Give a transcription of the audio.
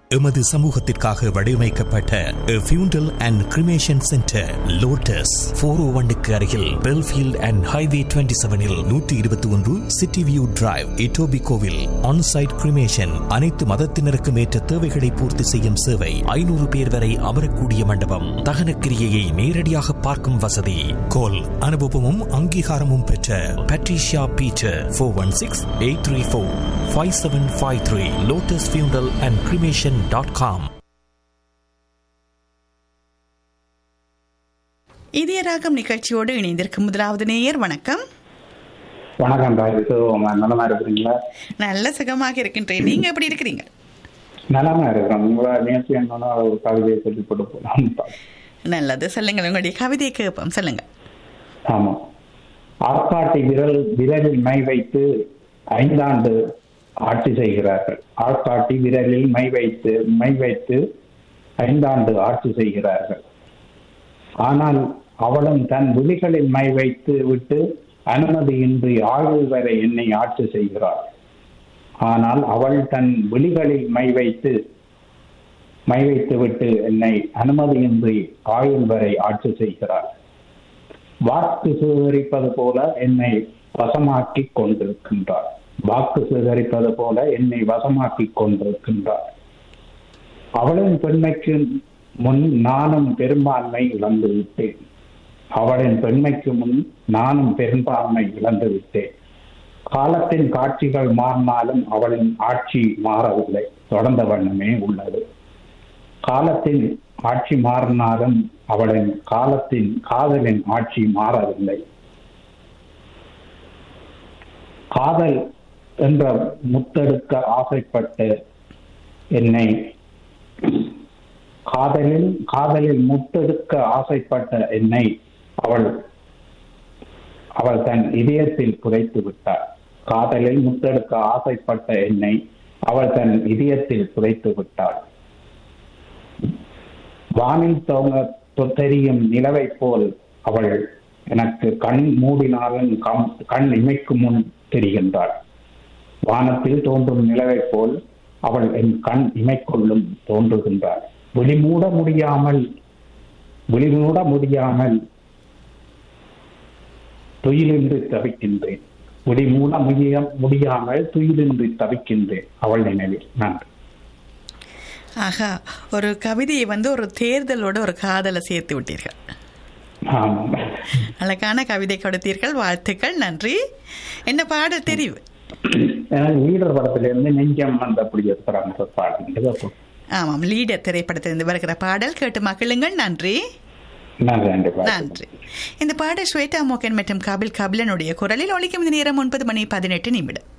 எமது சமூகத்திற்காக வடிவமைக்கப்பட்ட funeral and cremation centre Lotus four O ஒன்னுக்கு அருகில் பெல்ஃபீல்ட் அண்ட் ஹைவே டுவெண்ட்டி செவனில் நூற்றி இருபத்தி ஒன்று சிட்டி வியூ டிரைவ் இட்டோபி கோவில் ஆன்சைட் கிரிமேஷன் அனைத்து மதத்தினருக்கும் ஏற்ற தேவைகளை பூர்த்தி செய்யும் சேவை ஐநூறு பேர் வரை அமரக்கூடிய மண்டபம் தகனக்கிரியையை நேரடியாக பார்க்கும் வசதி கோல் அனுபவமும் அங்கீகாரமும் பெற்ற Patricia Peter four one six eight three four five seven five three Lotus funeral and cremation dot com இதய ராகம் நிகழ்ச்சியோடு இணைந்திருக்கும் முதலாவது நேயர் வணக்கம் வணக்கம் ராஜு சிவகுமார் நலமா இருக்கிறீங்களா நல்ல சுகமாக இருக்கின்றேன் நீங்க எப்படி இருக்கிறீங்க நலமா இருக்கிறோம் உங்களோட நிகழ்ச்சி என்னன்னா ஒரு கவிதையை சொல்லி போட்டு போலாம் நல்லது சொல்லுங்கள் உங்களுடைய கவிதையை கேட்போம் சொல்லுங்க ஆமா ஆற்காட்டி விரல் விரலில் மை வைத்து ஐந்தாண்டு ஆட்சி செய்கிறார்கள் ஆற்காட்டி விரலில் மை வைத்து மை வைத்து ஐந்தாண்டு ஆட்சி செய்கிறார்கள் ஆனால் அவளும் தன் விழிகளில் மை வைத்து விட்டு அனுமதியின்றி ஆய்வு வரை என்னை ஆட்சி செய்கிறாள் ஆனால் அவள் தன் விழிகளில் மை வைத்து மை வைத்து விட்டு என்னை அனுமதியின்றி ஆயுள் வரை ஆட்சி செய்கிறாள் வாக்கு சேகரிப்பது போல என்னை வசமாக்கி கொண்டிருக்கின்றார் வாக்கு சேகரிப்பது போல என்னை வசமாக்கி கொண்டிருக்கின்றார் அவளின் பெண்மைக்கு முன் நானும் பெரும்பான்மை இழந்து விட்டேன் அவளின் பெண்மைக்கு முன் நானும் பெரும்பான்மை இழந்து விட்டேன் காலத்தின் காட்சிகள் மாறினாலும் அவளின் ஆட்சி மாறவில்லை தொடர்ந்த வண்ணமே உள்ளது காலத்தின் ஆட்சி மாறினாலும் அவளின் காலத்தின் காதலின் ஆட்சி மாறவில்லை காதல் என்ற முத்தெடுக்க ஆசைப்பட்டு என்னை காதலில் காதலில் முத்தெடுக்க ஆசைப்பட்ட என்னை அவள் அவள் தன் இதயத்தில் புதைத்து விட்டார் காதலில் முத்தெடுக்க ஆசைப்பட்ட என்னை அவள் தன் இதயத்தில் புதைத்து விட்டாள் வானில் தோங்க தெரியும் நிலவை போல் அவள் எனக்கு கண் மூடினாலும் கண் இமைக்கும் முன் தெரிகின்றாள் வானத்தில் தோன்றும் நிலவை போல் அவள் என் கண் இமைக்கொள்ளும் தோன்றுகின்றாள் விழிமூட முடியாமல் விழிமூட முடியாமல் துயிலின்றி தவிக்கின்றேன் விழிமூட முடிய முடியாமல் துயிலின்றி தவிக்கின்றேன் அவள் நினைவில் நன்றி ஆகா ஒரு கவிதையை வந்து ஒரு தேர்தலோட ஒரு காதலை சேர்த்து விட்டீர்கள் ஆமாம் அழகான கவிதை கொடுத்தீர்கள் வாழ்த்துக்கள் நன்றி என்ன பாடல் தெரிவு எனக்கு லீடர் படத்துல இருந்து நெஞ்சம் அந்த அப்படி இருக்கிறாங்க பாடுங்க ஆமாம் லீடர் திரைப்படத்திலிருந்து வருகிற பாடல் கேட்டு மகிழுங்கள் நன்றி நன்றி நன்றி நன்றி இந்த பாடல் ஸ்வேதா மோகன் மற்றும் கபில் கபிலனுடைய குரலில் ஒழிக்கும் இந்த நேரம் ஒன்பது மணி பதினெட்டு நிமிடம்